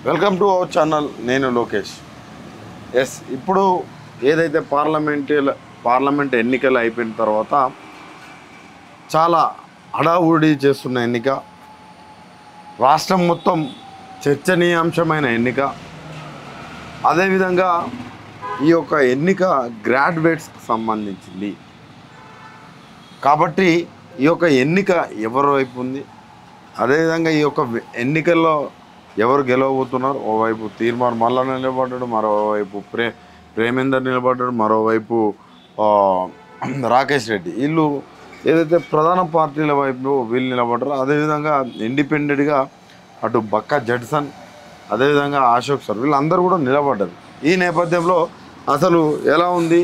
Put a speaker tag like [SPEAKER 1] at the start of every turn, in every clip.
[SPEAKER 1] Welcome to our channel నేను Lokesh yes ఇప్పుడు ఏదైతే పార్లమెంట్ పార్లమెంట్ ఎన్నికలు అయిపోయిన తర్వాత చాలా హడావుడి చేస్తున్న ఎన్నిక రాష్ట్రం మొత్తం చర్చనీయాంశమైన ఎన్నిక అదేవిధంగా ఈ యొక్క ఎన్నిక గ్రాడ్యుయేట్స్కి సంబంధించింది కాబట్టి ఈ యొక్క ఎన్నిక ఎవరి వైపు ఉంది అదేవిధంగా ఈ యొక్క ఎన్నికల్లో ఎవరు గెలవబోతున్నారు ఓవైపు తీర్మార్ మల్ల నిలబడ్డాడు మరోవైపు ప్రే ప్రేమేందర్ నిలబడ్డాడు మరోవైపు ఆ, రాకేష్ రెడ్డి వీళ్ళు ఏదైతే ప్రధాన పార్టీల వైపు వీళ్ళు నిలబడ్డారో అదేవిధంగా ఇండిపెండెంట్గా అటు బక్కా జడ్సన్ అదేవిధంగా అశోక్ సార్ వీళ్ళందరూ కూడా నిలబడ్డారు ఈ నేపథ్యంలో అసలు ఎలా ఉంది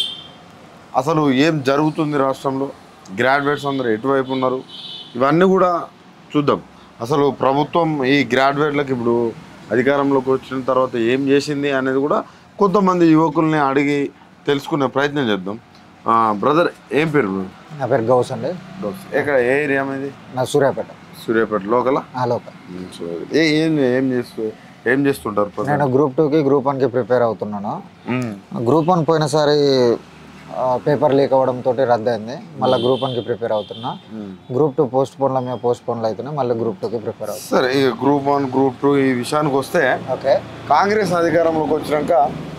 [SPEAKER 1] అసలు ఏం జరుగుతుంది రాష్ట్రంలో గ్రాడ్యుయేట్స్ అందరూ ఎటువైపు ఉన్నారు ఇవన్నీ కూడా చూద్దాం అసలు ప్రభుత్వం ఈ గ్రాడ్యుయేట్లకు ఇప్పుడు అధికారంలోకి వచ్చిన తర్వాత ఏం చేసింది అనేది కూడా కొంతమంది యువకుల్ని అడిగి తెలుసుకునే ప్రయత్నం చేద్దాం బ్రదర్ ఏం పేరు bro?
[SPEAKER 2] నా పేరు గౌస్ అండి
[SPEAKER 1] ఎక్కడ ఏ ఏరియా మీది
[SPEAKER 2] నా సూర్యాపేట
[SPEAKER 1] సూర్యాపేట లోకల
[SPEAKER 2] ఆ లోపల
[SPEAKER 1] ఏ ఏం ఏం చేస్తూ ఏం చేస్తుంటారు ప్రజలు?
[SPEAKER 2] నేను గ్రూప్ టూకి గ్రూప్ వన్కి ప్రిపేర్ అవుతున్నాను
[SPEAKER 1] మ్మ్.
[SPEAKER 2] గ్రూప్ వన్ పోయినసారి ఆ, పేపర్ లీక్ అవ్వడంతో రద్దయింది మళ్ళీ గ్రూప్ వన్కి ప్రిపేర్ అవుతున్నా
[SPEAKER 1] మ్మ్.
[SPEAKER 2] గ్రూప్ టూ పోస్ట్ పోన్ల మీద పోస్ట్ పోన్లు అవుతున్నాయి మళ్ళీ గ్రూప్ టూకి ప్రిపేర్ అవుతున్నా
[SPEAKER 1] సరే ఈ గ్రూప్ వన్ గ్రూప్ టూ ఈ విషయానికి వస్తే
[SPEAKER 2] ఓకే
[SPEAKER 1] కాంగ్రెస్ అధికారంలోకి వచ్చినాక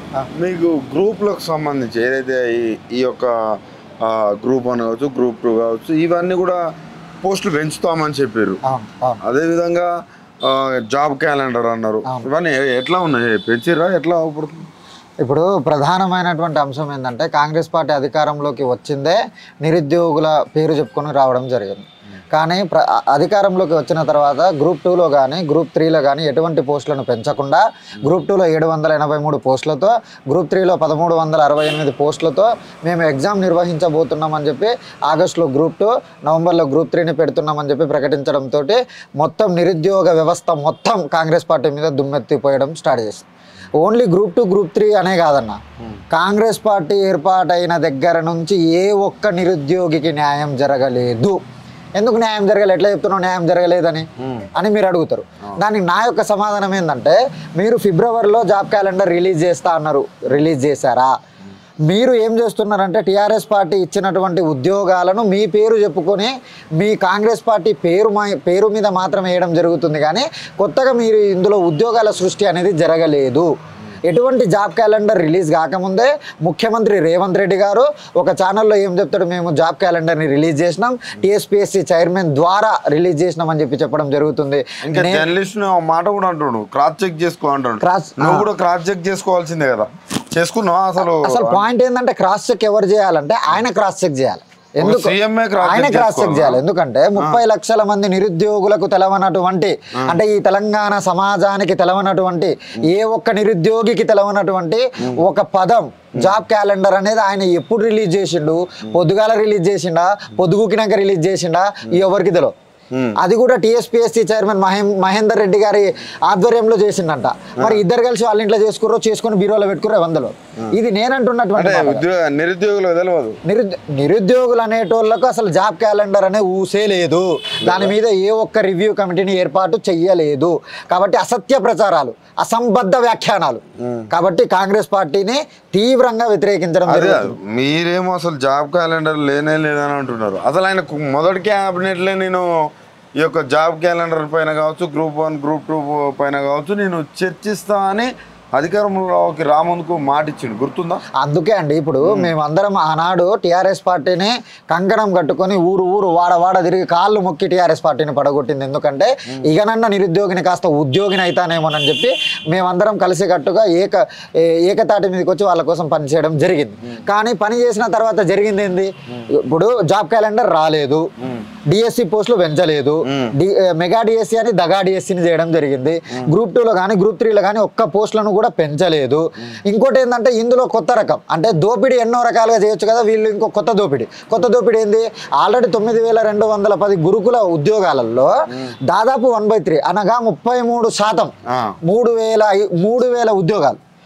[SPEAKER 1] మీకు గ్రూప్లకు సంబంధించి ఏదైతే ఈ ఈ యొక్క ఆ, గ్రూప్ వన్ కావచ్చు గ్రూప్ టూ కావచ్చు ఇవన్నీ కూడా పోస్టులు పెంచుతామని చెప్పారు
[SPEAKER 2] అవును అవును
[SPEAKER 1] అదేవిధంగా ఆ, జాబ్ క్యాలెండర్ అన్నారు ఇవన్నీ ఎ- ఎట్లా ఉన్నాయి పెంచిర్రా ఎట్లా అవుపడుతుంది
[SPEAKER 2] ఇప్పుడు ప్రధానమైనటువంటి అంశం ఏంటంటే కాంగ్రెస్ పార్టీ అధికారంలోకి వచ్చిందే నిరుద్యోగుల పేరు చెప్పుకొని రావడం జరిగింది కానీ ప్ర అ- అధికారంలోకి వచ్చిన తర్వాత గ్రూప్ టూలో కానీ గ్రూప్ త్రీలో కానీ ఎటువంటి పోస్టులను పెంచకుండా గ్రూప్ టూలో ఏడు వందల ఎనభై మూడు పోస్టులతో గ్రూప్ త్రీలో పదమూడు వందల అరవై ఎనిమిది పోస్టులతో మేము ఎగ్జామ్ నిర్వహించబోతున్నామని చెప్పి ఆగస్టులో గ్రూప్ టూ నవంబర్లో గ్రూప్ త్రీని పెడుతున్నామని చెప్పి ప్రకటించడంతో మొత్తం నిరుద్యోగ వ్యవస్థ మొత్తం కాంగ్రెస్ పార్టీ మీద దుమ్మెత్తిపోయడం స్టార్ట్ చేసింది only group two group three అనే కాదన్న కాంగ్రెస్ పార్టీ ఏర్పాటైన దగ్గర నుంచి ఏ ఒక్క నిరుద్యోగికి న్యాయం జరగలేదు ఎందుకు న్యాయం జరగలేదు ఎట్లా చెప్తున్నావు న్యాయం జరగలేదని అని మీరు అడుగుతారు దానికి నా యొక్క సమాధానం ఏంటంటే మీరు ఫిబ్రవరిలో జాబ్ క్యాలెండర్ రిలీజ్ చేస్తా అన్నారు రిలీజ్ చేశారా మీరు ఏం చేస్తున్నారంటే టీఆర్ఎస్ పార్టీ ఇచ్చినటువంటి ఉద్యోగాలను మీ పేరు చెప్పుకొని మీ కాంగ్రెస్ పార్టీ పేరు మా పేరు మీద మాత్రం వేయడం జరుగుతుంది కానీ కొత్తగా మీరు ఇందులో ఉద్యోగాల సృష్టి అనేది జరగలేదు ఎటువంటి జాబ్ క్యాలెండర్ రిలీజ్ కాకముందే ముఖ్యమంత్రి రేవంత్ రెడ్డి గారు ఒక ఛానల్లో ఏం చెప్తాడు మేము జాబ్ క్యాలెండర్ని రిలీజ్ చేసినాం టీఎస్పీఎస్సీ చైర్మన్ ద్వారా రిలీజ్ చేసినాం అని చెప్పి చెప్పడం జరుగుతుంది
[SPEAKER 1] ఇంకా జర్నలిస్ట్ మాట కూడా అంటున్నాడు క్రాస్ చెక్ చేసుకో అంటాడు
[SPEAKER 2] Cross-
[SPEAKER 1] నువ్వు కూడా క్రాస్ చెక్ చేసుకోవాల్సిందే కదా చేసుకున్నావా అసలు
[SPEAKER 2] అసలు పాయింట్ ఏంటంటే క్రాస్ చెక్ ఎవరు చేయాలంటే ఆయన క్రాస్ చెక్ చేయాలి ఎందుకు
[SPEAKER 1] సీఎంఏ క్రాస్
[SPEAKER 2] ఆయన
[SPEAKER 1] చెక్
[SPEAKER 2] క్రాస్ చెక్
[SPEAKER 1] చేసుకోవాలా?
[SPEAKER 2] చేయాలి ఎందుకంటే ముప్పై లక్షల మంది నిరుద్యోగులకు తెలవనటువంటి అంటే ఈ తెలంగాణ సమాజానికి తెలవనటువంటి ఏ ఒక్క నిరుద్యోగికి తెలవనటువంటి ఒక పదం జాబ్ క్యాలెండర్ అనేది ఆయన ఎప్పుడు రిలీజ్ చేసిండు పొద్దుగాల రిలీజ్ చేసిండా పొద్దుగుకినాక రిలీజ్ చేసిండా ఎవరికి తెలియదు అది కూడా టీఎస్పీఎస్సీ చైర్మన్ మహే మహేందర్ రెడ్డి గారి ఆధ్వర్యంలో చేసిండంట మరి ఇద్దరు కలిసి వాళ్ళ ఇంట్లో చేసుకుర్రో చేసుకుని బీరోలో పెట్టుకుర్రో వందలో ఇది నేనంటున్నటువంటి
[SPEAKER 1] అంటే
[SPEAKER 2] మాట.
[SPEAKER 1] ఉద్యోగ నిరుద్యోగులకు తెలియదు
[SPEAKER 2] నిరుద్యో నిరుద్యోగులు అనేటోళ్ళకు అసలు జాబ్ క్యాలెండర్ అనే ఊసే లేదు దాని మీద ఏ ఒక్క రివ్యూ కమిటీని ఏర్పాటు చెయ్యలేదు కాబట్టి అసత్య ప్రచారాలు అసంబద్ధ వ్యాఖ్యానాలు కాబట్టి కాంగ్రెస్ పార్టీని తీవ్రంగా వ్యతిరేకించడం
[SPEAKER 1] అదే
[SPEAKER 2] జరుగుతుంది
[SPEAKER 1] మీరేమో అసలు జాబ్ క్యాలెండర్ లేనే లేదని అంటున్నారు అసలు ఆయన కు- మొదటి క్యాబినెట్లే నేను ఈ యొక్క జాబ్ క్యాలెండర్ పైన కావచ్చు గ్రూప్ వన్ గ్రూప్ టూ పైన కావచ్చు నేను చర్చిస్తా అని అధికారంలోకి రాముందుకు మాట ఇచ్చిండు గుర్తుందా
[SPEAKER 2] అందుకే అండి ఇప్పుడు మేమందరం ఆనాడు టీఆర్ఎస్ పార్టీని కంకణం కట్టుకొని ఊరు ఊరు వాడ వాడ తిరిగి కాళ్ళు మొక్కి టీఆర్ఎస్ పార్టీని పడగొట్టింది ఎందుకంటే ఇకనన్న నిరుద్యోగిని కాస్త ఉద్యోగిని అవుతానేమోనని చెప్పి మేమందరం కలిసికట్టుగా ఏక ఏ- ఏకతాటి మీదకి వచ్చి వాళ్ళ కోసం పనిచేయడం జరిగింది కానీ పని చేసిన తర్వాత జరిగింది ఏంది ఇప్పుడు జాబ్ క్యాలెండర్ రాలేదు డిఎస్సి పోస్టులు పెంచలేదు డి- ఏ, మెగా డిఎస్సి అని దగా డిఎస్సిని చేయడం జరిగింది గ్రూప్ టూలో కానీ గ్రూప్ త్రీలో కానీ ఒక్క పోస్టులను కూడా పెంచలేదు ఇంకోటి ఏంటంటే ఇందులో కొత్త రకం అంటే దోపిడీ ఎన్నో రకాలుగా చేయొచ్చు కదా వీళ్ళు ఇంకో కొత్త దోపిడీ కొత్త దోపిడీ ఏంది ఆల్రెడీ తొమ్మిది వేల రెండు వందల పది గురుకుల ఉద్యోగాలలో దాదాపు వన్ బై త్రీ అనగా ముప్పై మూడు శాతం
[SPEAKER 1] ఆ.
[SPEAKER 2] మూడు వేల ఐ- మూడు వేల ఉద్యోగాలు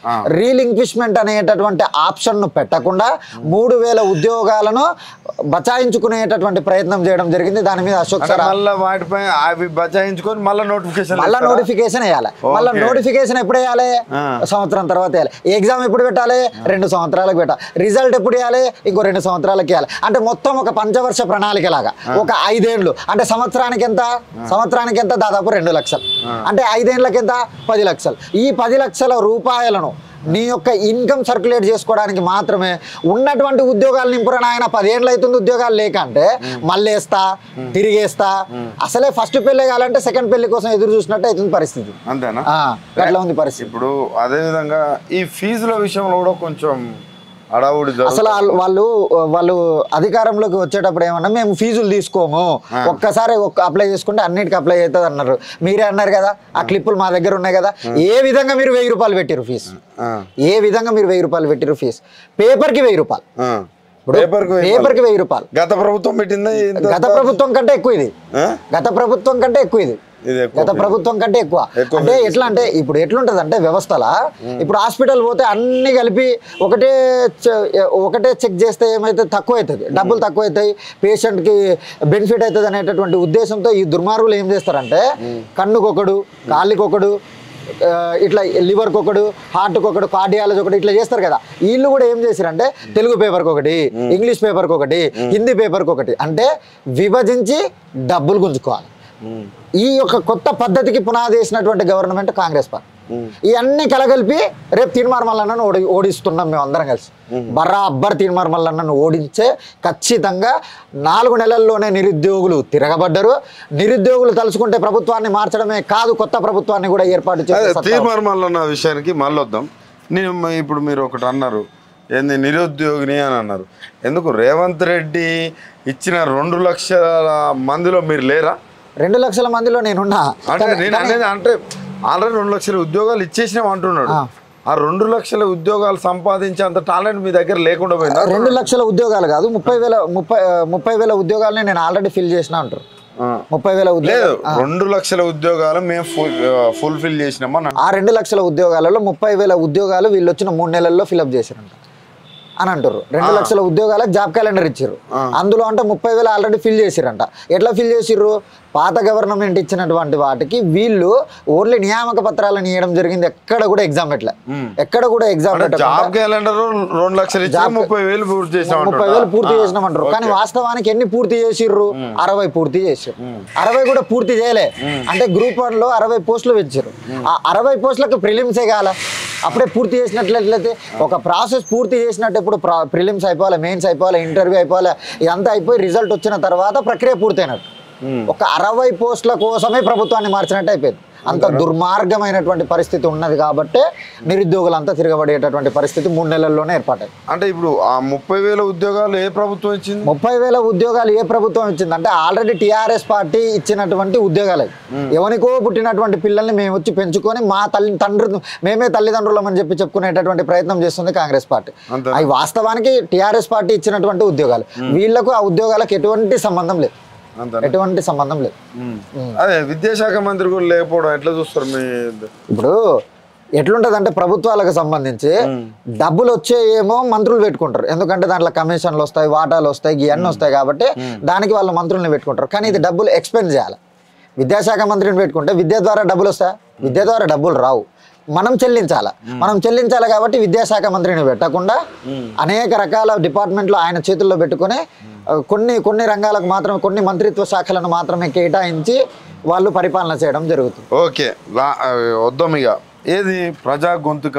[SPEAKER 2] రీలింక్విష్మెంట్ అనేటటువంటి ఆప్షన్ ను పెట్టకుండా మూడు వేల ఉద్యోగాలను బచాయించుకునేటటువంటి ప్రయత్నం చేయడం జరిగింది దాని మీద అశోక్
[SPEAKER 1] అంటే
[SPEAKER 2] సరా
[SPEAKER 1] మళ్ళీ వాటిపై అవి బచాయించుకొని మళ్ళీ నోటిఫికేషన్
[SPEAKER 2] మళ్ళా నోటిఫికేషన్ వేయాలి మళ్ళీ నోటిఫికేషన్ ఎప్పుడు వేయాలి
[SPEAKER 1] ఆ.
[SPEAKER 2] సంవత్సరం తర్వాత వేయాలి ఎగ్జామ్ ఎప్పుడు పెట్టాలి రెండు సంవత్సరాలకు పెట్టాలి రిజల్ట్ ఎప్పుడు వేయాలి ఇంకో రెండు సంవత్సరాలకు వేయాలి అంటే మొత్తం ఒక పంచవర్ష ప్రణాళిక లాగా ఒక ఐదేండ్లు అంటే సంవత్సరానికి ఎంత సంవత్సరానికి ఎంత దాదాపు రెండు లక్షలు అంటే ఐదేండ్లకి ఎంత పది లక్షలు ఈ పది లక్షల రూపాయలను నీ యొక్క ఇన్కమ్ సర్క్యులేట్ చేసుకోవడానికి మాత్రమే ఉన్నటువంటి ఉద్యోగాలు నింపురని ఆయన పదేళ్ళు అవుతుంది ఉద్యోగాలు లేక అంటే మళ్ళీ వేస్తా తిరిగేస్తా అసలే ఫస్ట్ పెళ్లి కావాలంటే సెకండ్ పెళ్లి కోసం ఎదురు చూసినట్టు అవుతుంది పరిస్థితి
[SPEAKER 1] అంతేనా
[SPEAKER 2] ఆ, అట్లా ఉంది పరిస్థితి
[SPEAKER 1] ఇప్పుడు అదే విధంగా ఈ ఫీజుల విషయంలో కూడా కొంచెం అడావుడి జరుగు-
[SPEAKER 2] అసలు వాళ్ళు- వాళ్ళు వాళ్ళు అధికారంలోకి వచ్చేటప్పుడు ఏమన్నా మేము ఫీజులు తీసుకోము ఒక్కసారి ఒక్క అప్లై చేసుకుంటే అన్నిటికీ అప్లై అవుతుంది అన్నారు మీరే అన్నారు కదా ఆ క్లిప్పులు మా దగ్గర ఉన్నాయి కదా ఏ విధంగా మీరు వెయ్యి రూపాయలు పెట్టిరు ఫీజు
[SPEAKER 1] ఆ,
[SPEAKER 2] ఏ విధంగా మీరు వెయ్యి రూపాయలు పెట్టిరు ఫీజు పేపర్కి వెయ్యి రూపాయలు
[SPEAKER 1] ఆ.
[SPEAKER 2] ఇప్పుడు
[SPEAKER 1] పేపర్కు వెయ్యి
[SPEAKER 2] పేపర్కి వెయ్యి రూపాయలు
[SPEAKER 1] గత ప్రభుత్వం పెట్టిందా ఇంత?
[SPEAKER 2] గత ప్రభుత్వం కంటే ఎక్కువ ఇది
[SPEAKER 1] ఆ?
[SPEAKER 2] గత ప్రభుత్వం కంటే ఎక్కువ ఇది
[SPEAKER 1] ఇది ఎక్కువ
[SPEAKER 2] గత ప్రభుత్వం కంటే ఎక్కువ
[SPEAKER 1] ఎక్కువ
[SPEAKER 2] అంటే ఎట్లా అంటే ఇప్పుడు ఎట్లుంటది అంటే వ్యవస్థల ఇప్పుడు హాస్పిటల్ పోతే అన్ని కలిపి ఒకటే చె- ఒకటే చెక్ చేస్తే ఏమైతే తక్కువ అవుతుంది డబ్బులు తక్కువ అవుతాయి పేషెంట్కి బెనిఫిట్ అవుతుంది అనేటటువంటి ఉద్దేశంతో ఈ దుర్మార్గులు ఏం చేస్తారంటే కన్నుకొకడు కాళ్ళకొకడు ఆ, ఇట్లా లివర్కి ఒకడు హార్ట్కి ఒకడు కార్డియాలజీ ఒకటి ఇట్లా చేస్తారు కదా వీళ్ళు కూడా ఏం చేశారంటే తెలుగు పేపర్కి ఒకటి ఇంగ్లీష్ పేపర్కి ఒకటి హిందీ పేపర్కి ఒకటి అంటే విభజించి డబ్బులు గుంజుకోవాలి
[SPEAKER 1] ఉమ్,
[SPEAKER 2] ఈ యొక్క కొత్త పద్ధతికి పునాది వేసినటువంటి గవర్నమెంట్ కాంగ్రెస్ పార్టీ
[SPEAKER 1] ఉమ్.
[SPEAKER 2] ఇవన్నీ కలగలిపి రేపు తీర్మార్ మల్లన్నను ఓడి ఓడిస్తున్నాం మేము అందరం కలిసి బరాబర్ తీర్మార్ మల్లన్నను ఓడించే ఖచ్చితంగా నాలుగు నెలల్లోనే నిరుద్యోగులు తిరగబడ్డరు నిరుద్యోగులు తలుచుకుంటే ప్రభుత్వాన్ని మార్చడమే కాదు కొత్త ప్రభుత్వాన్ని కూడా ఏర్పాటు
[SPEAKER 1] అదే
[SPEAKER 2] చేసే సత్తా
[SPEAKER 1] తీర్మానం అన్న విషయానికి మళ్ళీ వద్దాం నేను మ- ఇప్పుడు మీరు ఒకటి అన్నారు ఏంది నిరుద్యోగిని అని అన్నారు ఎందుకు రేవంత్ రెడ్డి ఇచ్చిన రెండు లక్షల మందిలో మీరు లేరా
[SPEAKER 2] రెండు లక్షల మందిలో నేనున్నా
[SPEAKER 1] అంటే నేను అనేది అంటే ఆల్రెడీ రెండు లక్షల ఉద్యోగాలు ఇచ్చేసినాం అంటున్నాడు
[SPEAKER 2] ఆ.
[SPEAKER 1] ఆ రెండు లక్షల ఉద్యోగాలు సంపాదించేంత టాలెంట్ మీ దగ్గర లేకుండా పోయిందా
[SPEAKER 2] రెండు లక్షల ఉద్యోగాలు కాదు ముప్పై వేల ముప్పై ముప్పై వేల ఉద్యోగాలని నేను ఆల్రెడీ ఫిల్ చేసిన అంటారు
[SPEAKER 1] ఆ.
[SPEAKER 2] ముప్పై వేల
[SPEAKER 1] లేదు
[SPEAKER 2] ఉద్యోగాలు
[SPEAKER 1] రెండు లక్షల ఉద్యోగాలు మేము ఫుల్ ఫుల్ఫిల్ చేసినామని
[SPEAKER 2] ఆ రెండు లక్షల ఉద్యోగాలలో ముప్పై వేల ఉద్యోగాలు వీళ్ళు వచ్చిన మూడు నెలల్లో ఫిలప్ చేశారంట అని అంటారు రెండు లక్షల ఉద్యోగాలకు జాబ్ క్యాలెండర్ ఇచ్చారు అందులో అంటే ముప్పై వేలు ఆల్రెడీ ఫిల్ చేసిరంట ఎట్లా ఫిల్ చేసిర్రు పాత గవర్నమెంట్ ఇచ్చినటువంటి వాటికి వీళ్ళు ఓన్లీ నియామక పత్రాలను ఇవ్వడం జరిగింది ఎక్కడ కూడా ఎగ్జామ్ పెట్టలే ఎక్కడ కూడా ఎగ్జామ్
[SPEAKER 1] అంటే
[SPEAKER 2] పెట్టకుండా
[SPEAKER 1] జాబ్ క్యాలెండర్ రెండు లక్షలు ఇచ్చి ముప్పై వేలు పూర్తి చేసాం
[SPEAKER 2] ముప్పై వేలు పూర్తి చేసినామంటారు కానీ వాస్తవానికి ఎన్ని పూర్తి చేసిర్రు అరవై పూర్తి చేసిర్రు అరవై కూడా పూర్తి చేయలే అంటే గ్రూప్ వన్ లో అరవై పోస్టులు ఇచ్చారు ఆ అరవై పోస్టులకు ప్రిలిమ్సే కాల అప్పుడే పూర్తి చేసినట్లయితే ఒక ప్రాసెస్ పూర్తి చేసినట్టు ఇప్పుడు ప్రిలిమ్స్ అయిపోవాలి మెయిన్స్ అయిపోవాలి ఇంటర్వ్యూ అయిపోవాలి ఇదంతా అయిపోయి రిజల్ట్ వచ్చిన తర్వాత ప్రక్రియ పూర్తయినట్టు ఒక అరవై పోస్టుల కోసమే ప్రభుత్వాన్ని మార్చినట్టు అయిపోయింది అంత దుర్మార్గమైనటువంటి పరిస్థితి ఉన్నది కాబట్టి నిరుద్యోగులంతా తిరగబడేటటువంటి పరిస్థితి మూడు నెలల్లోనే ఏర్పడ్డది
[SPEAKER 1] అంటే ఇప్పుడు ఆ ముప్పై వేల ఉద్యోగాలు ఏ ప్రభుత్వం ఇచ్చింది
[SPEAKER 2] ముప్పై వేల ఉద్యోగాలు ఏ ప్రభుత్వం ఇచ్చిందంటే ఆల్రెడీ టిఆర్ఎస్ పార్టీ ఇచ్చినటువంటి ఉద్యోగాలు అవి. ఎవరికో పుట్టినటువంటి పిల్లల్ని మేము వచ్చి పెంచుకొని మా తల్లి తండ్రి మేమే తల్లిదండ్రులం అని చెప్పి చెప్పుకునేటటువంటి ప్రయత్నం చేస్తుంది కాంగ్రెస్ పార్టీ
[SPEAKER 1] అంతే.
[SPEAKER 2] అవి వాస్తవానికి టిఆర్ఎస్ పార్టీ ఇచ్చినటువంటి ఉద్యోగాలు వీళ్ళకు ఆ ఉద్యోగాలకు ఎటువంటి సంబంధం లేదు
[SPEAKER 1] అంతే
[SPEAKER 2] ఎటువంటి సంబంధం లేదు
[SPEAKER 1] అదే విద్యాశాఖ మంత్రి కూడా లేకపోవడం ఎట్లా చూస్తారు మీ
[SPEAKER 2] ఇప్పుడు ఎట్లుంటది అంటే ప్రభుత్వాలకు సంబంధించి డబ్బులు వచ్చేయేమో మంత్రులు పెట్టుకుంటారు ఎందుకంటే దాంట్లో కమిషన్లు వస్తాయి వాటాలు వస్తాయి ఇవన్నీ వస్తాయి కాబట్టి దానికి వాళ్ళు మంత్రుల్ని పెట్టుకుంటారు కానీ ఇది డబ్బులు ఎక్స్పెండ్ చేయాలి విద్యాశాఖ మంత్రిని పెట్టుకుంటే విద్య ద్వారా డబ్బులు వస్తాయి విద్య ద్వారా డబ్బులు రావు మనం చెల్లించాలి మనం చెల్లించాలి కాబట్టి విద్యాశాఖ మంత్రిని పెట్టకుండా అనేక రకాల డిపార్ట్మెంట్లు ఆయన చేతుల్లో పెట్టుకొని ఆ, కొన్ని కొన్ని రంగాలకు మాత్రమే కొన్ని మంత్రిత్వ శాఖలను మాత్రమే కేటాయించి వాళ్ళు పరిపాలన చేయడం జరుగుతుంది
[SPEAKER 1] ఓకే లా ఆ, వద్దాం ఇక ఏది ప్రజా గొంతుక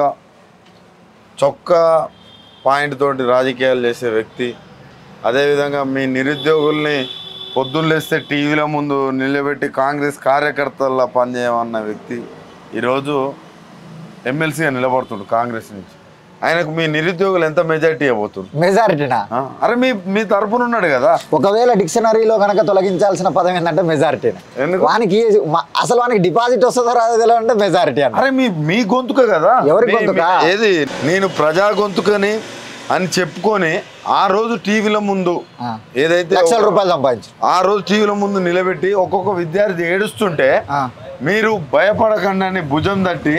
[SPEAKER 1] చొక్కా పాయింట్ తోటి రాజకీయాలు చేసే వ్యక్తి అదేవిధంగా మీ నిరుద్యోగుల్ని పొద్దున్న లేస్తే టీవీల ముందు నిలబెట్టి కాంగ్రెస్ కార్యకర్తల్లా పనిచేయమన్న వ్యక్తి ఈరోజు ఎమ్మెల్సీగా నిలబడుతుండు కాంగ్రెస్ నుంచి ఆయనకు మీ నిరుద్యోగులు ఎంత మెజారిటీ ఇవ్వబోతుంది
[SPEAKER 2] మెజారిటీనా
[SPEAKER 1] అరే మీ మీ తరపున ఉన్నాడు కదా
[SPEAKER 2] ఒకవేళ డిక్షనరీలో కనుక తొలగించాల్సిన పదం ఏంటంటే మెజారిటీ
[SPEAKER 1] ఎందుకు?
[SPEAKER 2] వానికి మ- అసలు వానికి డిపాజిట్ వస్తుందో రాదో తెలియదు అంటే మెజారిటీ అన్న
[SPEAKER 1] అరే మీ మీ గొంతుక కదా
[SPEAKER 2] ఎవరి
[SPEAKER 1] మీ-
[SPEAKER 2] గొంతుక?
[SPEAKER 1] మీ- ఏది నేను ప్రజా గొంతుకని అని చెప్పుకొని ఆ రోజు టీవీల ముందు
[SPEAKER 2] ఆ.
[SPEAKER 1] ఏదైతే
[SPEAKER 2] లక్షల
[SPEAKER 1] ఒక-
[SPEAKER 2] రూపాయలు సంపాదించు
[SPEAKER 1] ఆ రోజు టీవీల ముందు నిలబెట్టి ఒక్కొక్క విద్యార్థి ఏడుస్తుంటే
[SPEAKER 2] ఆ.
[SPEAKER 1] మీరు భయపడకండి అని భుజం తట్టి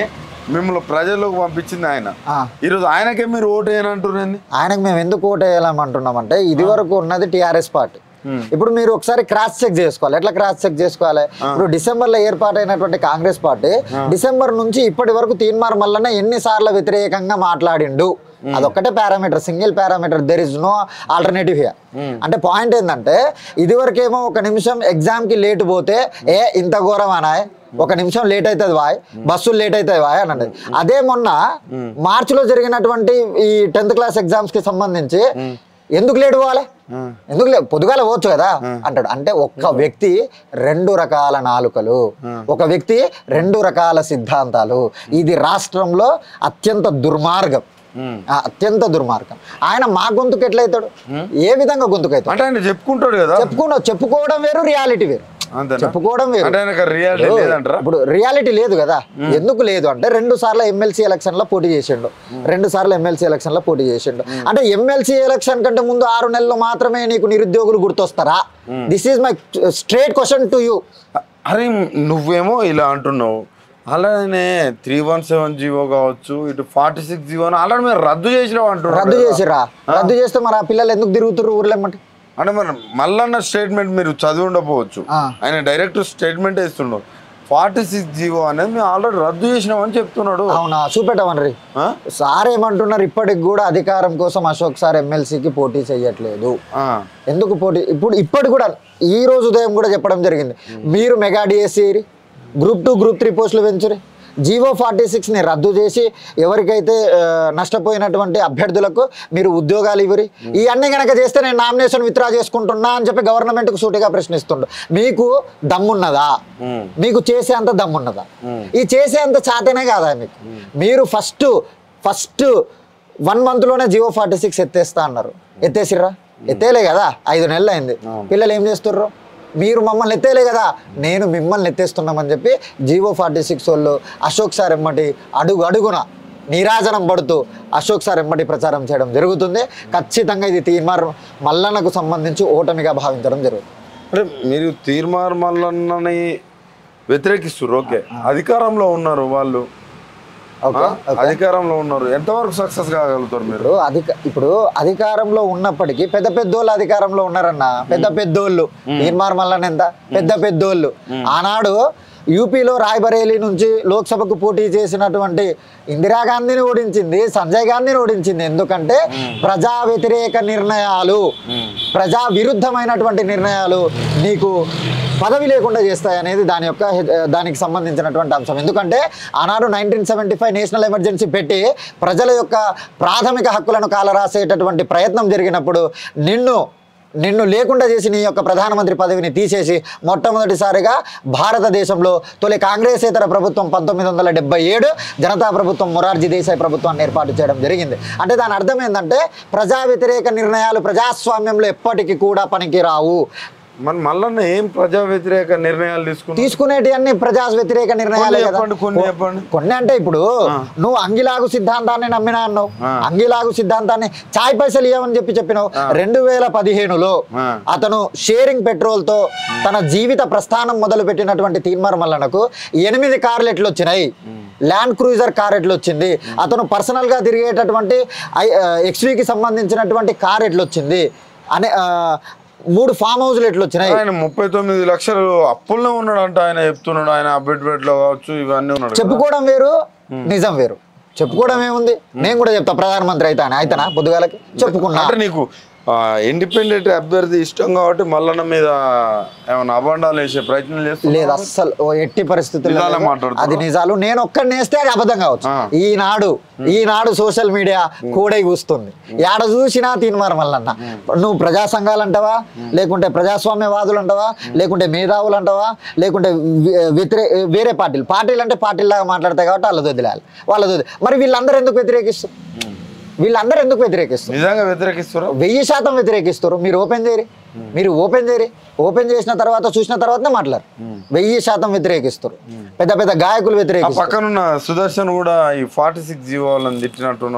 [SPEAKER 1] మిమ్మల్ని ప్రజల్లోకి పంపించింది ఆయన
[SPEAKER 2] ఆ.
[SPEAKER 1] ఈరోజు ఆయనకే మీరు ఓటు వేయనంటున్నారండి
[SPEAKER 2] ఆయనకు మేము ఎందుకు ఓటు వేయాలమంటున్నామంటే ఇది వరకు ఉన్నది టిఆర్ఎస్ పార్టీ ఇప్పుడు మీరు ఒకసారి క్రాస్ చెక్ చేసుకోవాలి ఎట్లా క్రాస్ చెక్ చేసుకోవాలి ఇప్పుడు డిసెంబర్ లో ఏర్పాటైనటువంటి కాంగ్రెస్ పార్టీ డిసెంబర్ నుంచి ఇప్పటి వరకు తీన్మార్ మల్లన్న ఎన్నిసార్లు వ్యతిరేకంగా మాట్లాడిండు అదొక్కటే parameter single parameter there is no alternative here అంటే పాయింట్ ఏంటంటే ఇదివరకేమో ఒక నిమిషం ఎగ్జామ్ కి లేట్ పోతే ఏ ఇంత ఘోరం అనాయ్ ఒక నిమిషం లేట్ అవుతుంది వాయ్ బస్సులు లేట్ అవుతాయి వాయ్ అని అన్నది అదే మొన్న మార్చిలో జరిగినటువంటి ఈ టెన్త్ క్లాస్ ఎగ్జామ్స్ కి సంబంధించి ఎందుకు లేట్ పోవాలి ఎందుకు లే పొద్దుగాల పోవచ్చు కదా అంటాడు అంటే ఒక్క వ్యక్తి రెండు రకాల నాలుకలు ఒక వ్యక్తి రెండు రకాల సిద్ధాంతాలు ఇది రాష్ట్రంలో అత్యంత దుర్మార్గం ఆ, అత్యంత దుర్మార్గం ఆయన మా గొంతుకు ఎట్లయితాడు ఏ విధంగా గొంతుకు అవుతాడు
[SPEAKER 1] అంటే ఆయన చెప్పుకుంటాడు కదా
[SPEAKER 2] చెప్పుకున్న చెప్పుకోవడం వేరు రియాలిటీ వేరు
[SPEAKER 1] అంతేనా
[SPEAKER 2] చెప్పుకోవడం వేరు
[SPEAKER 1] అంటే ఆయనకు రియాలిటీ లేదంటారా
[SPEAKER 2] ఇప్పుడు రియాలిటీ లేదు కదా ఎందుకు లేదు అంటే రెండు సార్లు ఎమ్మెల్సీ ఎలక్షన్ లో పోటీ చేసిండు రెండు సార్లు ఎమ్మెల్సీ ఎలక్షన్ లో పోటీ చేసిండు అంటే ఎమ్మెల్సీ ఎలక్షన్ కంటే ముందు ఆరు నెలలు మాత్రమే నీకు నిరుద్యోగులు గుర్తొస్తారా this is my straight question to you
[SPEAKER 1] అరే నువ్వేమో ఇలా అంటున్నావు అలానే త్రీ వన్ సెవెన్ జీవో కావచ్చు ఇటు ఫార్టీ సిక్స్ జీవో ఆల్రెడీ మీరు రద్దు చేసినావు అంటున్నారు
[SPEAKER 2] రద్దు
[SPEAKER 1] కదా.
[SPEAKER 2] చేసిరా రద్దు చేస్తే మరి ఆ పిల్లలు ఎందుకు తిరుగుతుర్రు ఊర్లేమంటే
[SPEAKER 1] అంటే మరి మల్లన్న స్టేట్మెంట్ మీరు చదివి ఉండకపోవచ్చు
[SPEAKER 2] ఆ.
[SPEAKER 1] ఆయన డైరెక్ట్ స్టేట్మెంట్ ఇస్తున్నాడు ఫార్టీ సిక్స్ జీవో అనేది మేము ఆల్రెడీ రద్దు చేసినామని చెప్తున్నాడు
[SPEAKER 2] అవునా చూపెట్టమని
[SPEAKER 1] ఆ?
[SPEAKER 2] సార్ ఏమంటున్నారు ఇప్పటికి కూడా అధికారం కోసం అశోక్ సార్ ఎమ్మెల్సీకి పోటీ చేయట్లేదు
[SPEAKER 1] ఆ.
[SPEAKER 2] ఎందుకు పోటీ ఇప్పుడు ఇప్పటి కూడా ఈ రోజు ఉదయం కూడా చెప్పడం జరిగింది మీరు mega DSC group two group three పోస్టులు పెంచురి జీవో ఫార్టీ సిక్స్ని రద్దు చేసి ఎవరికైతే ఆ, నష్టపోయినటువంటి అభ్యర్థులకు మీరు ఉద్యోగాలు ఇవ్వరి ఇవన్నీ కనుక చేస్తే నేను నామినేషన్ విత్డ్రా చేసుకుంటున్నా అని చెప్పి గవర్నమెంట్కు సూటిగా ప్రశ్నిస్తుండు మీకు దమ్మున్నదా
[SPEAKER 1] ఉమ్.
[SPEAKER 2] మీకు చేసే అంత దమ్మున్నదా ఈ చేసే అంత చాతనే కాదా మీకు మీరు ఫస్ట్ ఫస్ట్ వన్ మంత్లోనే జియో ఫార్టీ సిక్స్ ఎత్తేస్తా అన్నారు ఎత్తేసిర్రా ఎత్తేలే కదా ఐదు నెలలు అయింది పిల్లలు ఏం చేస్తుర్రు మీరు మమ్మల్ని ఎత్తేలే కదా నేను మిమ్మల్ని ఎత్తేస్తున్నామని చెప్పి జియో ఫార్టీ సిక్స్ వాళ్ళు అశోక్ సార్ ఎమ్మటి అడుగు అడుగున నీరాజనం పడుతూ అశోక్ సార్ ఎమ్మటి ప్రచారం చేయడం జరుగుతుంది ఖచ్చితంగా ఇది తీర్మార్ మల్లన్నకు సంబంధించి ఓటమిగా భావించడం జరుగుతుంది
[SPEAKER 1] అంటే మీరు తీర్మార్ మల్లన్నని వ్యతిరేకిస్తున్నారు ఓకే అధికారంలో ఉన్నారు వాళ్ళు
[SPEAKER 2] ఓకే
[SPEAKER 1] ఆ? అధికారంలో ఉన్నారు ఎంతవరకు సక్సెస్ కాగలుగుతారు మీరు
[SPEAKER 2] ఇప్పుడు అధిక ఇప్పుడు అధికారంలో ఉన్నప్పటికీ పెద్ద పెద్దోళ్ళు అధికారంలో ఉన్నారన్న పెద్ద పెద్దోళ్ళు తీర్మార్ మల్లన్న ఎంత పెద్ద పెద్దోళ్ళు ఆనాడు యూపీలో రాయ్బరేలీ నుంచి లోక్సభకు పోటీ చేసినటువంటి ఇందిరాగాంధీని ఓడించింది సంజయ్ గాంధీని ఓడించింది ఎందుకంటే ప్రజా వ్యతిరేక నిర్ణయాలు ప్రజా విరుద్ధమైనటువంటి నిర్ణయాలు నీకు పదవి లేకుండా చేస్తాయి అనేది దాని యొక్క హె- దానికి సంబంధించినటువంటి అంశం ఎందుకంటే ఆనాడు nineteen seventy five national emergency పెట్టి ప్రజల యొక్క ప్రాథమిక హక్కులను కాలరాసేటటువంటి ప్రయత్నం జరిగినప్పుడు నిన్ను నిన్ను లేకుండా చేసి నీ యొక్క ప్రధానమంత్రి పదవిని తీసేసి మొట్టమొదటిసారిగా భారతదేశంలో తొలి కాంగ్రెసేతర ప్రభుత్వం పంతొమ్మిది వందల డెబ్బై ఏడు జనతా ప్రభుత్వం మొరార్జీ దేశాయ్ ప్రభుత్వాన్ని ఏర్పాటు చేయడం జరిగింది అంటే దాని అర్థం ఏంటంటే ప్రజా వ్యతిరేక నిర్ణయాలు ప్రజాస్వామ్యంలో ఎప్పటికీ కూడా పనికిరావు
[SPEAKER 1] మరి మల్లన్న ఏం ప్రజా వ్యతిరేక నిర్ణయాలు తీసుకున్నారు
[SPEAKER 2] తీసుకునేటి అన్ని ప్రజా వ్యతిరేక నిర్ణయాలే
[SPEAKER 1] కొన్ని
[SPEAKER 2] కదా
[SPEAKER 1] చెప్పండి కొన్ని చెప్పండి
[SPEAKER 2] కొన్ని అంటే ఇప్పుడు నువ్వు అంగిలాగు సిద్ధాంతాన్ని నమ్మినా అన్నావు అంగిలాగు సిద్ధాంతాన్ని చాయ్ పైసలు ఇవ్వమని చెప్పి చెప్పినావు రెండు వేల పదిహేనులో
[SPEAKER 1] ఆ.
[SPEAKER 2] అతను షేరింగ్ పెట్రోల్ తో తన జీవిత ప్రస్థానం మొదలు పెట్టినటువంటి తీర్మార్ మల్లనకు ఎనిమిది కార్లు ఎట్లు వచ్చినాయి ల్యాండ్ క్రూజర్ కార్ ఎట్లు వచ్చింది అతను పర్సనల్ గా తిరిగేటటువంటి ఎక్స్వీకి సంబంధించినటువంటి కార్ ఎట్లు వచ్చింది అనే ఆ, మూడు ఫామ్ హౌస్లు ఎట్లు వచ్చినాయి
[SPEAKER 1] ఆయన ముప్పై తొమ్మిది లక్షలు అప్పుల్లో ఉన్నాడంట ఆయన చెప్తున్నాడు ఆయన అప్డేట్ లో కావచ్చు ఇవన్నీ ఉన్నాడు కదా.
[SPEAKER 2] చెప్పుకోవడం వేరు నిజం వేరు చెప్పుకోవడం ఏముంది నేను కూడా చెప్తా ప్రధానమంత్రి అయితాను అయితేనా పొద్దుగాలకి చెప్పుకున్నా
[SPEAKER 1] అంటే నీకు ఇండిపెండెంట్ అభ్యర్థి ఇష్టం కాబట్టి మల్లన్న మీద ఏమైనా అభండాలు వేసే ప్రయత్నం
[SPEAKER 2] లేదు
[SPEAKER 1] చేస్తున్నా
[SPEAKER 2] అస్సలు ఓ ఎట్టి పరిస్థితుల్లో
[SPEAKER 1] నిజాలే
[SPEAKER 2] లేదు.
[SPEAKER 1] మాట్లాడుతున్నావా?
[SPEAKER 2] అది నిజాలు నేను ఒక్కడిని వేస్తే అది అబద్ధం కావచ్చు
[SPEAKER 1] ఆ.
[SPEAKER 2] ఈనాడు ఈనాడు సోషల్ మీడియా కూడై కూస్తుంది ఏడ చూసినా తీన్మార్ మల్లన్న నువ్వు ప్రజా సంఘాలు అంటావా లేకుంటే ప్రజాస్వామ్యవాదులు అంటావా లేకుంటే మేధావులు అంటావా లేకుంటే వి- వ్యతిరే వేరే పార్టీలు పార్టీలు అంటే పార్టీలాగా మాట్లాడతాయి కాబట్టి వాళ్ళది వదిలేయాలి వాళ్ళది వదిలే మరి వీళ్ళందరూ ఎందుకు వ్యతిరేకిస్తారు వీళ్ళందరూ ఎందుకు వ్యతిరేకిస్తారు
[SPEAKER 1] నిజంగా వ్యతిరేకిస్తారా
[SPEAKER 2] వెయ్యి శాతం వ్యతిరేకిస్తారు మీరు ఓపెన్ చేయరి మీరు ఓపెన్ చేయరి ఓపెన్ చేసిన తర్వాత చూసిన తర్వాతనే మాట్లాడు వెయ్యి శాతం వ్యతిరేకిస్తారు పెద్ద పెద్ద గాయకులు
[SPEAKER 1] ఆ
[SPEAKER 2] వ్యతిరేకిస్తారు
[SPEAKER 1] పక్కనున్న సుదర్శన్ కూడా ఈ ఫార్టీ సిక్స్ జీవో వాళ్ళని తిట్టినట్టున్నాడు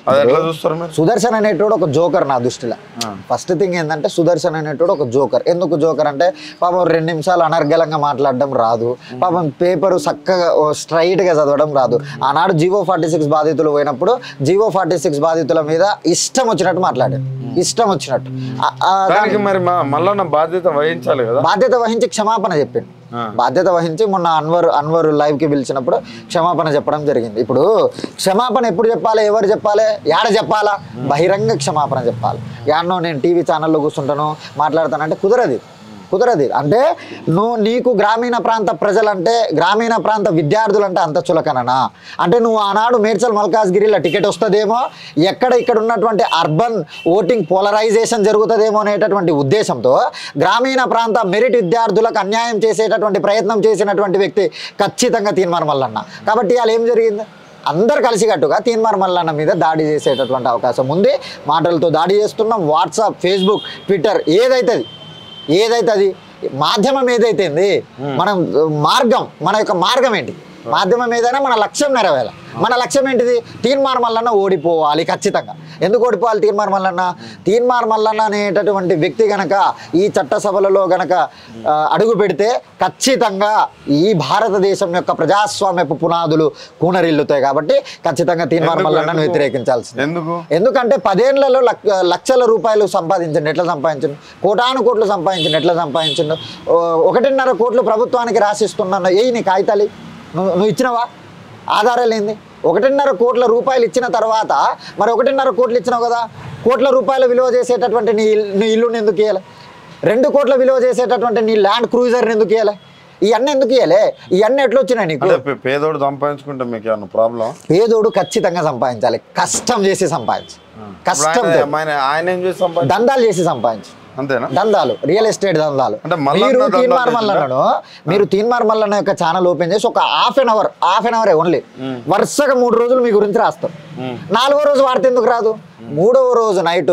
[SPEAKER 1] అది ఎట్లా చూస్తారు మీరు
[SPEAKER 2] సుదర్శన్ అనేటోడు ఒక జోకర్ నా దృష్టిలో ఫస్ట్ థింగ్ ఏంటంటే సుదర్శన్ అనేటోడు ఒక జోకర్ ఎందుకు జోకర్ అంటే పాపం రెండు నిమిషాలు అనర్గళంగా మాట్లాడడం రాదు పాపం పేపర్ చక్కగా ఓ straight గా చదవడం రాదు ఆనాడు జీవో ఫార్టీ సిక్స్ బాధితులు పోయినప్పుడు జీవో ఫార్టీ సిక్స్ బాధితుల మీద ఇష్టం వచ్చినట్టు మాట్లాడాడు ఇష్టం వచ్చినట్టు ఆ- ఆ
[SPEAKER 1] దానికి మరి మా మల్లన్న బాధ్యత వహించాలి కదా
[SPEAKER 2] బాధ్యత వహించి క్షమాపణ చెప్పిండు
[SPEAKER 1] ఆ.
[SPEAKER 2] బాధ్యత వహించి మొన్న అన్వర్ అన్వర్ లైవ్ కి పిలిచినప్పుడు క్షమాపణ చెప్పడం జరిగింది ఇప్పుడు క్షమాపణ ఎప్పుడు చెప్పాలి ఎవరు చెప్పాలి యాడ చెప్పాలా బహిరంగ క్షమాపణ చెప్పాలి యాడనో నేను టీవీ ఛానల్లో కూర్చుంటాను మాట్లాడతానంటే కుదరది కుదరది అంటే నువ్వు నీకు గ్రామీణ ప్రాంత ప్రజలంటే గ్రామీణ ప్రాంత విద్యార్థులంటే అంత చులకననా అంటే నువ్వు ఆనాడు మేడ్చల్ మల్కాజ్గిరిలో టికెట్ వస్తుందేమో ఎక్కడ ఇక్కడ ఉన్నటువంటి అర్బన్ ఓటింగ్ పోలరైజేషన్ జరుగుతుందేమో అనేటటువంటి ఉద్దేశంతో గ్రామీణ ప్రాంత మెరిట్ విద్యార్థులకు అన్యాయం చేసేటటువంటి ప్రయత్నం చేసినటువంటి వ్యక్తి ఖచ్చితంగా తీర్మానం మల్లన్న కాబట్టి ఇవాళ ఏం జరిగింది అందరు కలిసికట్టుగా తీన్మార్ మల్లన్న మీద దాడి చేసేటటువంటి అవకాశం ఉంది మాటలతో దాడి చేస్తున్నాం వాట్సాప్ ఫేస్బుక్ ట్విట్టర్ ఏదైతుంది ఏదైతుంది మాధ్యమం ఏదైతుంది మనం మార్గం మన యొక్క మార్గం ఏంటి మాధ్యమం ఏదైనా మన లక్ష్యం నెరవేరాలి మన లక్ష్యం ఏంటిది తీన్మార్ మల్లన్న ఓడిపోవాలి ఖచ్చితంగా ఎందుకు ఓడిపోవాలి తీన్మార్ మల్లన్న తీన్మార్ మల్లన్న అనేటటువంటి వ్యక్తి గనక ఈ చట్టసభలలో గనక ఆ, అడుగు పెడితే ఖచ్చితంగా ఈ భారతదేశం యొక్క ప్రజాస్వామ్యపు పునాదులు కూనరిల్లుతాయి కాబట్టి ఖచ్చితంగా తీన్మార్
[SPEAKER 1] ఎందుకు?
[SPEAKER 2] మల్లన్నను
[SPEAKER 1] ఎందుకు?
[SPEAKER 2] వ్యతిరేకించాల్సింది
[SPEAKER 1] ఎందుకు
[SPEAKER 2] ఎందుకంటే పదేళ్లలో లక్- లక్షల రూపాయలు సంపాదించండి ఎట్లా సంపాదించండి కోటాను కోట్లు సంపాదించండి ఎట్లా సంపాదించండు ఓ, ఒకటిన్నర కోట్లు ప్రభుత్వానికి రాసిస్తున్నాను ఏ నీ కాగితాలు నువ్వు నువ్వు ఇచ్చినవా ఆధారాలు ఏంది ఒకటిన్నర కోట్ల రూపాయలు ఇచ్చిన తర్వాత మరి ఒకటిన్నర కోట్లు ఇచ్చినావు కదా కోట్ల రూపాయల విలువ చేసేటటువంటి నీ ఇల్- నీ ఇల్లుని ఎందుకు ఇవ్వాలి రెండు కోట్ల విలువ చేసేటటువంటి నీ ల్యాండ్ క్రూజర్ని ఎందుకు ఇవ్వాలి ఇవన్నీ ఎందుకు ఇవ్వలే ఇవన్నీ ఎట్లా వచ్చినాయి నీకు
[SPEAKER 1] అంటే పే- పేదోడు సంపాదించుకుంటే మీకు ఏమన్నా ప్రాబ్లం
[SPEAKER 2] పేదోడు ఖచ్చితంగా సంపాదించాలి కష్టం చేసి సంపాదించు కష్టంతో
[SPEAKER 1] ఆయన ఆయన ఏం చేసి సంపాదించు
[SPEAKER 2] దందాలు చేసి సంపాదించు
[SPEAKER 1] అంతేనా
[SPEAKER 2] దందాలు రియల్ ఎస్టేట్ దందాలు
[SPEAKER 1] అంటే మల్లన్న
[SPEAKER 2] మీరు
[SPEAKER 1] దందాలు
[SPEAKER 2] తీన్మార్
[SPEAKER 1] చేసిండా?
[SPEAKER 2] మల్లన్నను మీరు తీన్మార్ మల్లన్న యొక్క ఛానల్ ఓపెన్ చేసి ఒక half an hour half an hour only వరుసగా మూడు రోజులు మీ గురించి రాస్తాం నాలుగో రోజు వాడితే ఎందుకు రాదు మూడవ రోజు నైట్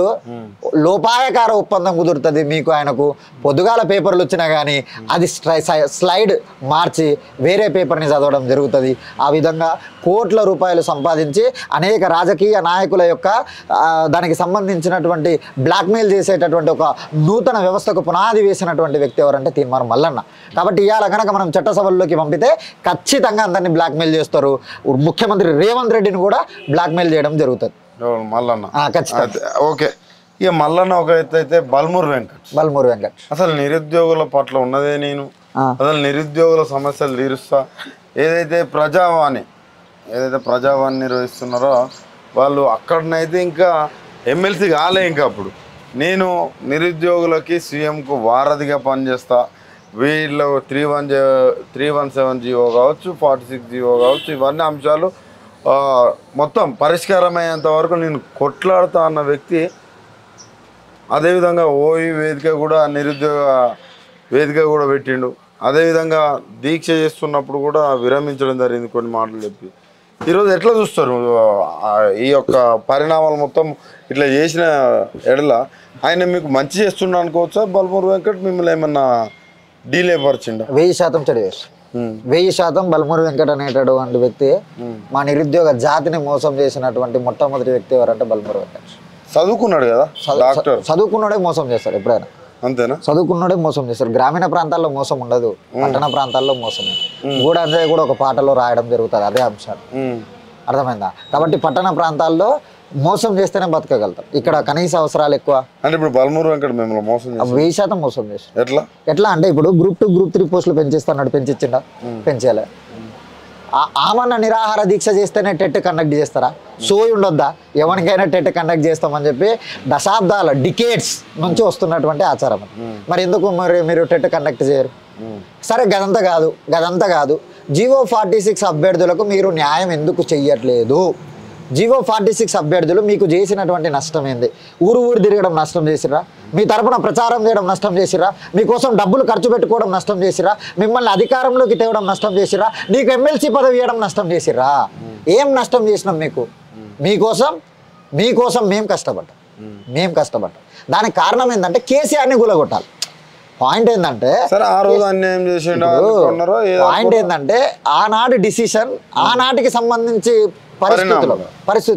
[SPEAKER 2] లోపాయకార ఒప్పందం కుదురుతుంది మీకు ఆయనకు పొద్దుగాల పేపర్లు వచ్చినా కానీ అది స్ట్రై- సై- స్లైడ్ మార్చి వేరే పేపర్ని చదవడం జరుగుతుంది ఆ విధంగా కోట్ల రూపాయలు సంపాదించి అనేక రాజకీయ నాయకుల యొక్క ఆ, దానికి సంబంధించినటువంటి బ్లాక్మెయిల్ చేసేటటువంటి ఒక నూతన వ్యవస్థకు పునాది వేసినటువంటి వ్యక్తి ఎవరంటే తీర్మానం మల్లన్న కాబట్టి ఇవాళ కనుక మనం చట్టసభల్లోకి పంపితే ఖచ్చితంగా అందరినీ బ్లాక్మెయిల్ చేస్తారు ముఖ్యమంత్రి రేవంత్ రెడ్డిని కూడా బ్లాక్మెయిల్ చేయడం జరుగుతుంది
[SPEAKER 1] ఎవరు మల్లన్న
[SPEAKER 2] ఆ, ఖచ్చితంగా
[SPEAKER 1] అయితే, ఓకే ఇక మల్లన్న ఒక ఎత్తు అయితే బల్మూర్ వెంకట్
[SPEAKER 2] బల్మూరి వెంకట్
[SPEAKER 1] అసలు నిరుద్యోగుల పట్ల ఉన్నదే నేను
[SPEAKER 2] ఆ.
[SPEAKER 1] అసలు నిరుద్యోగుల సమస్యలు తీరుస్తా ఏదైతే ప్రజావాణి ఏదైతే ప్రజావాణి నిర్వహిస్తున్నారో వాళ్ళు అక్కడనైతే ఇంకా ఎమ్మెల్సీ కాలే ఇంకా అప్పుడు నేను నిరుద్యోగులకి సీఎంకు వారధిగా పనిచేస్తా వీళ్ళు three one three one seven GO కావచ్చు ఫార్టీ సిక్స్ జీవో కావచ్చు ఇవన్నీ అంశాలు ఆ, మొత్తం పరిష్కారం అయ్యేంత వరకు నేను కొట్లాడుతా అన్న వ్యక్తి అదేవిధంగా ఓయి వేదిక కూడా నిరుద్యోగ వేదిక కూడా పెట్టిండు అదేవిధంగా దీక్ష చేస్తున్నప్పుడు కూడా విరమించడం జరిగింది కొన్ని మాటలు చెప్పి ఈరోజు ఎట్లా చూస్తారు ఆ, ఈ యొక్క పరిణామాలు మొత్తం ఇట్లా చేసిన ఎడల ఆయన మీకు మంచి చేస్తున్నా అనుకోవచ్చా బల్మూరు వెంకట్ మిమ్మల్ని ఏమన్నా డీలే పరిచిండా
[SPEAKER 2] వెయ్యి శాతం చదివేసి వెయ్యి శాతం బల్మూరి వెంకట్ అనేటటువంటి వ్యక్తి మా నిరుద్యోగ జాతిని మోసం చేసినటువంటి మొట్టమొదటి వ్యక్తి ఎవరంటే బల్మూరి వెంకట్
[SPEAKER 1] చదువుకున్నాడు కదా డాక్టర్
[SPEAKER 2] చదువుకున్నోడే మోసం చేస్తారు ఎప్పుడైనా
[SPEAKER 1] అంతేనా
[SPEAKER 2] చదువుకున్నోడే మోసం చేస్తారు గ్రామీణ ప్రాంతాల్లో మోసం ఉండదు పట్టణ ప్రాంతాల్లో మోసం ఉంటుంది. కూడా అంజయ్ కూడా ఒక పాటలో రాయడం జరుగుతుంది అదే అంశాలు
[SPEAKER 1] ఉమ్.
[SPEAKER 2] అర్థమైందా కాబట్టి పట్టణ ప్రాంతాల్లో మోసం చేస్తేనే బతకగలుగుతాం ఇక్కడ కనీస అవసరాలు ఎక్కువ
[SPEAKER 1] అంటే ఇప్పుడు బల్మూరు వెంకట్ మిమ్మల్ని మోసం చేసి
[SPEAKER 2] వెయ్యి శాతం మోసం చేస్తారు
[SPEAKER 1] ఎట్లా
[SPEAKER 2] ఎట్లా అంటే ఇప్పుడు గ్రూప్ టూ గ్రూప్ త్రీ పోస్టులు పెంచిస్తాడు పెంచిచ్చిండా పెంచేయాలి ఆ- ఆమన్న నిరాహార దీక్ష చేస్తేనే టెట్ కండక్ట్ చేస్తారా సోయి ఉండొద్దా ఎవరికైనా టెట్ కండక్ట్ చేస్తామని చెప్పి దశాబ్దాల డికేట్స్ నుంచి వస్తున్నటువంటి ఆచారం అది. మరి ఎందుకు మరి మీరు టెట్ కండక్ట్ చేయరు సరే గదంతా కాదు గదంతా కాదు జీవో ఫార్టీ సిక్స్ అభ్యర్థులకు మీరు న్యాయం ఎందుకు చెయ్యట్లేదు జీవో ఫార్టీ సిక్స్ అభ్యర్థులు మీకు చేసినటువంటి నష్టం ఏంది ఊరు ఊరు తిరగడం నష్టం చేసిరా మీ తరపున ప్రచారం చేయడం నష్టం చేసిరా మీకోసం డబ్బులు ఖర్చు పెట్టుకోవడం నష్టం చేసిరా మిమ్మల్ని అధికారంలోకి తేవడం నష్టం చేసిరా నీకు ఎమ్మెల్సీ పదవి ఇవ్వడం నష్టం చేసిరా ఏం నష్టం చేసినాం మీకు మీకోసం మీకోసం మేము కష్టపడ్డాం మేము కష్టపడ్డాం దానికి కారణం ఏంటంటే కేసీఆర్ని గులగొట్టాలి పాయింట్ ఏంటంటే
[SPEAKER 1] సరే ఆ రోజు అన్యాయం చేసిండు అనుకున్నారో ఏదో
[SPEAKER 2] పాయింట్ ఏంటంటే ఆనాటి డిసిషన్ ఆనాటికి సంబంధించి పరిస్థితులు
[SPEAKER 1] పరిణామాలు.
[SPEAKER 2] పరిస్థితులు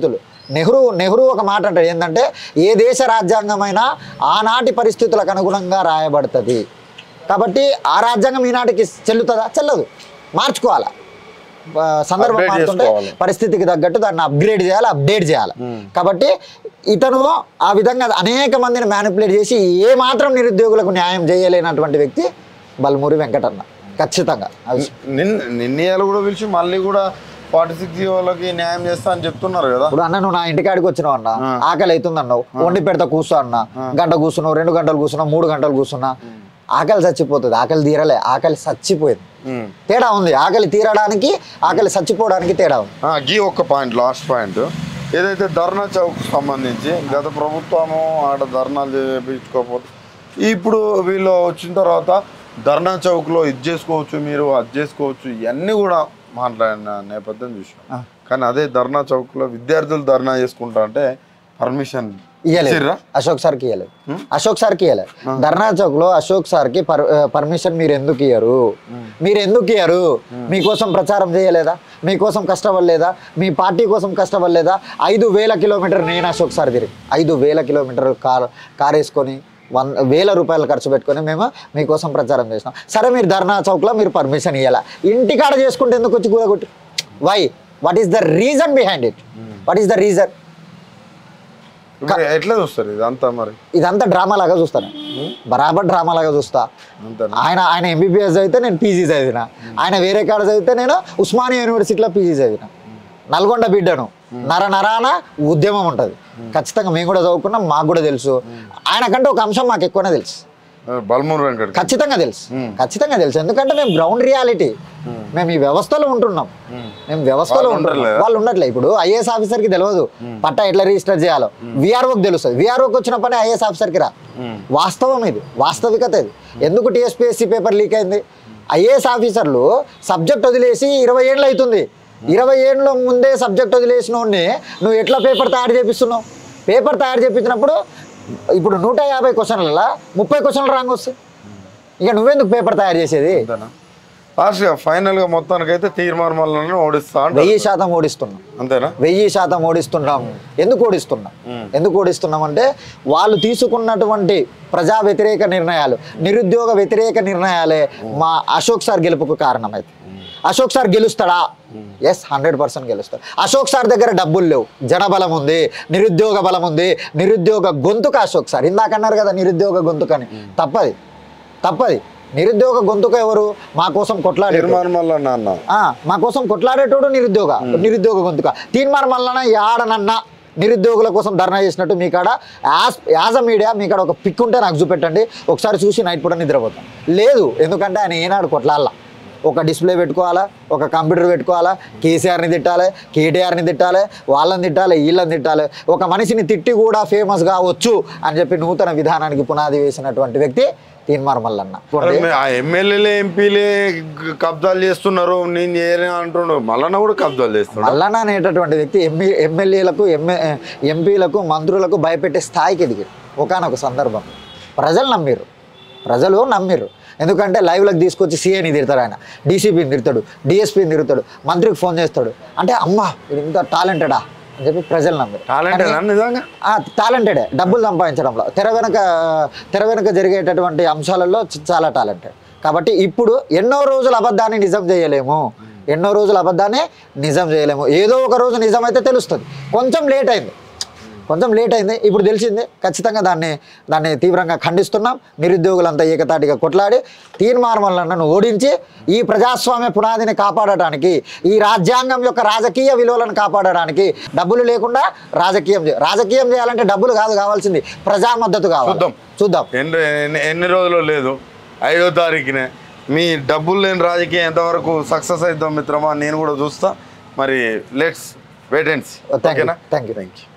[SPEAKER 2] నెహ్రూ నెహ్రూ ఒక మాట అంటాడు ఏంటంటే ఏ దేశ రాజ్యాంగమైనా ఆనాటి పరిస్థితులకు అనుగుణంగా రాయబడుతుంది కాబట్టి ఆ రాజ్యాంగం ఈనాటికి చెల్లుతుందా చెల్లదు మార్చుకోవాలా ఆ, సందర్భం
[SPEAKER 1] Update
[SPEAKER 2] మారుతుంటే
[SPEAKER 1] చేసుకోవాలి.
[SPEAKER 2] పరిస్థితికి తగ్గట్టు దాన్ని అప్గ్రేడ్ చేయాలి అప్డేట్ చేయాలి కాబట్టి ఇతను ఆ విధంగా అనేక మందిని మ్యానిపులేట్ చేసి ఏ మాత్రం నిరుద్యోగులకు న్యాయం చేయలేనటువంటి వ్యక్తి బల్మూరి వెంకటన్న ఖచ్చితంగా అది
[SPEAKER 1] నిన్న నిన్నయాలు కూడా పిలిచి మళ్ళీ కూడా ఫార్టీ సిక్స్ వాళ్ళకి న్యాయం చేస్తా అని చెప్తున్నారు కదా
[SPEAKER 2] ఇప్పుడు అన్న నువ్వు నా ఇంటికాడికి వచ్చినావు అన్న ఆకలి అవుతుంది అన్నావు వండి పెడతా కూర్చో అన్న గంట కూర్చున్నావు రెండు గంటలు కూర్చున్నావు మూడు గంటలు కూర్చున్నా ఆకలి చచ్చిపోతుంది ఆకలి తీరలే ఆకలి చచ్చిపోయింది
[SPEAKER 1] ఉమ్.
[SPEAKER 2] తేడా ఉంది ఆకలి తీరడానికి ఆకలి చచ్చిపోవడానికి తేడా ఉంది
[SPEAKER 1] ఆ, గీ ఒక్క పాయింట్ లాస్ట్ పాయింట్ ఏదైతే ధర్నా చౌక్ సంబంధించి గత ప్రభుత్వము ఆడ ధర్నాలు చేయించుకోకపోతే ఇప్పుడు వీళ్ళు వచ్చిన తర్వాత ధర్నా చౌక్లో ఇది చేసుకోవచ్చు మీరు అది చేసుకోవచ్చు ఇవన్నీ కూడా మాట్లాడిన నేపథ్యం చూసాం కానీ అదే ధర్నా చౌక్లో విద్యార్థులు ధర్నా చేసుకుంటా అంటే పర్మిషన్
[SPEAKER 2] ఇయ్యలేదు
[SPEAKER 1] ఇచ్చిర్రా
[SPEAKER 2] అశోక్ సార్కి ఇయ్యలేదు అశోక్ సార్కి ఇయ్యలేదు ధర్నా చౌక్ లో అశోక్ సార్కి పర్ పర్మిషన్ మీరు ఎందుకు ఇయ్యరు మీరు ఎందుకు ఇయ్యరు మీకోసం ప్రచారం చేయలేదా మీకోసం కష్టపడలేదా మీ పార్టీ కోసం కష్టపడలేదా ఐదు వేల కిలోమీటర్ నేను అశోక్ సార్ తిరిగి ఐదు వేల కిలోమీటర్ కార్ కార్ వేసుకొని వన్ వేల రూపాయలు ఖర్చు పెట్టుకొని మేము మీకోసం ప్రచారం చేసినాం సరే మీరు ధర్నా చౌక్లో మీరు పర్మిషన్ ఇవ్వాలా ఇంటికాడ చేసుకుంటే ఎందుకు వచ్చి కూడగొట్టి why what is the reason behind it what is the reason
[SPEAKER 1] ఇప్పుడు ఎట్లా చూస్తారు ఇదంతా మరి
[SPEAKER 2] ఇదంతా డ్రామా లాగా చూస్తాను బరాబర్ డ్రామా లాగా చూస్తా
[SPEAKER 1] అంతేనా
[SPEAKER 2] ఆయన ఆయన ఎంబీబీఎస్ చదివితే నేను పీజీ చదివిన ఆయన వేరే కాడ చదివితే నేను ఉస్మానియా యూనివర్సిటీలో పీజీ చదివిన నల్గొండ బిడ్డను నర నరాన ఉద్యమం ఉంటుంది ఖచ్చితంగా మేము కూడా చదువుకున్నాం మాకు కూడా తెలుసు ఆయనకంటే ఒక అంశం మాకు ఎక్కువనే తెలుసు
[SPEAKER 1] బల్మూర్ వెంకట్
[SPEAKER 2] ఖచ్చితంగా తెలుసు ఖచ్చితంగా తెలుసు ఎందుకంటే మేము గ్రౌండ్ రియాలిటీ మేము ఈ వ్యవస్థలో ఉంటున్నాం మేము వ్యవస్థలో
[SPEAKER 1] వాళ్ళు
[SPEAKER 2] ఉంటున్నాం
[SPEAKER 1] ఉండట్లేదా?
[SPEAKER 2] వాళ్ళు ఉండట్లే ఇప్పుడు ఐఏఎస్ ఆఫీసర్కి తెలియదు పట్టా ఎట్లా రిజిస్టర్ చేయాలో విఆర్ఓకి తెలుస్తుంది విఆర్ఓకి వచ్చిన పని ఐఏఎస్ ఆఫీసర్కి రా వాస్తవం ఇది వాస్తవికత ఇది ఎందుకు టీఎస్పీఎస్సీ పేపర్ లీక్ అయింది ఐఏఎస్ ఆఫీసర్లు సబ్జెక్ట్ వదిలేసి ఇరవై ఏళ్ళు అవుతుంది ఇరవై ఏళ్ళ ముందే సబ్జెక్ట్ వదిలేసిన వాడిని నువ్వు ఎట్లా పేపర్ తయారు చేపిస్తున్నావు పేపర్ తయారు చేపించినప్పుడు ఇప్పుడు నూట యాభై క్వశ్చన్లలో ముప్పై క్వశ్చన్లు రాంగ్ వస్తాయి ఇక నువ్వెందుకు పేపర్ తయారు చేసేది
[SPEAKER 1] అంతేనా లాస్ట్గా ఫైనల్గా మొత్తానికైతే తీర్మానం ఓడిస్తా అంటారు
[SPEAKER 2] వెయ్యి శాతం ఓడిస్తున్నాం
[SPEAKER 1] అంతేనా
[SPEAKER 2] వెయ్యి శాతం ఓడిస్తున్నాం ఎందుకు ఓడిస్తున్నాం ఎందుకు ఓడిస్తున్నాం అంటే వాళ్ళు తీసుకున్నటువంటి ప్రజా వ్యతిరేక నిర్ణయాలు నిరుద్యోగ వ్యతిరేక నిర్ణయాలే మా అశోక్ సార్ గెలుపుకు కారణమైతే అశోక్ సార్ గెలుస్తాడా ఎస్ హండ్రెడ్ పర్సెంట్ గెలుస్తాడు అశోక్ సార్ దగ్గర డబ్బులు లేవు జనబలం ఉంది నిరుద్యోగ బలం ఉంది నిరుద్యోగ గొంతుక అశోక్ సార్ ఇందాక అన్నారు కదా నిరుద్యోగ గొంతుకని తప్పది తప్పది నిరుద్యోగ గొంతుక ఎవరు మా కోసం కొట్లాడే
[SPEAKER 1] తీర్మానం వల్ల నాన్న
[SPEAKER 2] ఆ, మా కోసం కొట్లాడేటోడు నిరుద్యోగ నిరుద్యోగ గొంతుక తీన్మార్ మల్లన యాడనన్న నిరుద్యోగుల కోసం ధర్నా చేసినట్టు మీ కాడ యాజ్ యాజ్ అ మీడియా మీ కాడ ఒక పిక్ ఉంటే నాకు చూపెట్టండి ఒకసారి చూసి నైట్ పూట నిద్రపోతాం లేదు ఎందుకంటే ఆయన ఏనాడు కొట్లాడాల ఒక డిస్ప్లే పెట్టుకోవాలా ఒక కంప్యూటర్ పెట్టుకోవాలా కేసీఆర్ని తిట్టాలి కేటీఆర్ని తిట్టాలి వాళ్ళని తిట్టాలి వీళ్ళని తిట్టాలి ఒక మనిషిని తిట్టి కూడా ఫేమస్ కావచ్చు అని చెప్పి నూతన విధానానికి పునాది వేసినటువంటి వ్యక్తి తీన్మార్ మల్లన్న
[SPEAKER 1] అరే మే- ఆ ఎమ్మెల్యేలే ఎంపీలే గ- కబ్జాలు చేస్తున్నారు నేను చేయలే అంటుండు మళ్ళా కూడా కబ్జాలు చేస్తున్నాడు
[SPEAKER 2] మల్లన్న అనేటటువంటి వ్యక్తి ఎంపీ ఎమ్మెల్యేలకు ఎంఏ ఎంపీలకు మంత్రులకు భయపెట్టే స్థాయికి ఎదిగారు ఒకనొక సందర్భం ప్రజలు నమ్మిర్రు ప్రజలు నమ్మిర్రు ఎందుకంటే లైవ్లకు తీసుకొచ్చి సీఏని తిడతాడు ఆయన డీసీపీని తిడతాడు డిఎస్పీని తిడతాడు మంత్రికి ఫోన్ చేస్తాడు అంటే అమ్మా వీడు ఇంత టాలెంటెడా అని చెప్పి ప్రజలు నమ్మిరు
[SPEAKER 1] టాలెంట్ నిజంగా
[SPEAKER 2] టాలెంటెడే డబ్బులు సంపాదించడంలో తెర వెనక తెర వెనక జరిగేటటువంటి అంశాలలో చ- చాలా టాలెంటెడ్ కాబట్టి ఇప్పుడు ఎన్నో రోజులు అబద్ధాన్ని నిజం చేయలేము ఎన్నో రోజులు అబద్ధాన్ని నిజం చేయలేము ఏదో ఒక రోజు నిజం అయితే తెలుస్తుంది కొంచెం లేట్ అయింది కొంచెం లేట్ అయింది ఇప్పుడు తెలిసింది ఖచ్చితంగా దాన్ని దాన్ని తీవ్రంగా ఖండిస్తున్నాం నిరుద్యోగులంతా ఏకతాటిగా కొట్లాడి తీర్మానములను ఓడించి ఈ ప్రజాస్వామ్య పునాదిని కాపాడటానికి ఈ రాజ్యాంగం యొక్క రాజకీయ విలువలను కాపాడడానికి డబ్బులు లేకుండా రాజకీయం చే- రాజకీయం చేయాలంటే డబ్బులు కాదు కావాల్సింది ప్రజా మద్దతు కావాలి
[SPEAKER 1] చూద్దాం.
[SPEAKER 2] చూద్దాం
[SPEAKER 1] ఎన్ని ఎన్ని- ఎన్ని రోజులు లేదు ఐదో తారీఖునే మీ డబ్బులు లేని రాజకీయం ఎంతవరకు సక్సెస్ అవుతాం మిత్రమా నేను కూడా చూస్తా మరి let's wait and
[SPEAKER 2] thank you
[SPEAKER 1] ఓకేనా
[SPEAKER 2] థ్యాంక్ యూ
[SPEAKER 1] థ్యాంక్ యూ